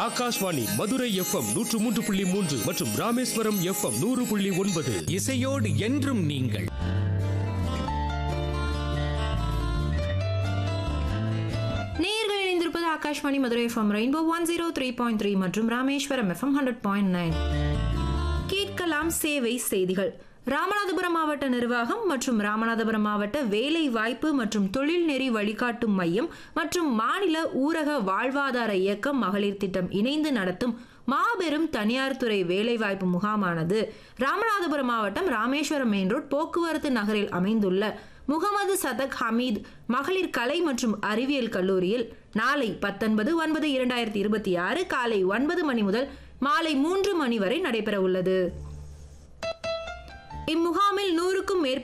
Akashvani Madurai FM நூற்று மூன்று புள்ளி மூன்று மற்றும் ராமேஸ்வரம் எஃப்எம் நூறு புள்ளி ஒன்பது இசையோடு என்றும் நீங்கள் நேயர்கள் இணைந்திருப்பது Akashvani Madurai FM rainbow one zero three point three மற்றும் Rameswaram FM hundred point nine கேட்கலாம் சேவை செய்திகள் ராமநாதபுரம் மாவட்ட நிர்வாகம் மற்றும் ராமநாதபுரம் மாவட்ட வேலை வாய்ப்பு மற்றும் தொழில் நெறி வழிகாட்டும் மையம் மற்றும் மாநில ஊரக வாழ்வாதார இயக்கம் மகளிர் திட்டம் இணைந்து நடத்தும் மாபெரும் தனியார் துறை வேலைவாய்ப்பு முகாமானது ராமநாதபுரம் மாவட்டம் ராமேஸ்வரம் மெயின் ரோட் போக்குவரத்து நகரில் அமைந்துள்ள முகமது சதக் ஹமீத் மகளிர் கலை மற்றும் அறிவியல் கல்லூரியில் நாளை பத்தொன்பது ஒன்பது இரண்டாயிரத்தி இருபத்தி ஆறு காலை ஒன்பது மணி முதல் மாலை மூன்று மணி வரை நடைபெற உள்ளது இம்முகாமில் நூறுக்கும் மேற்பட்ட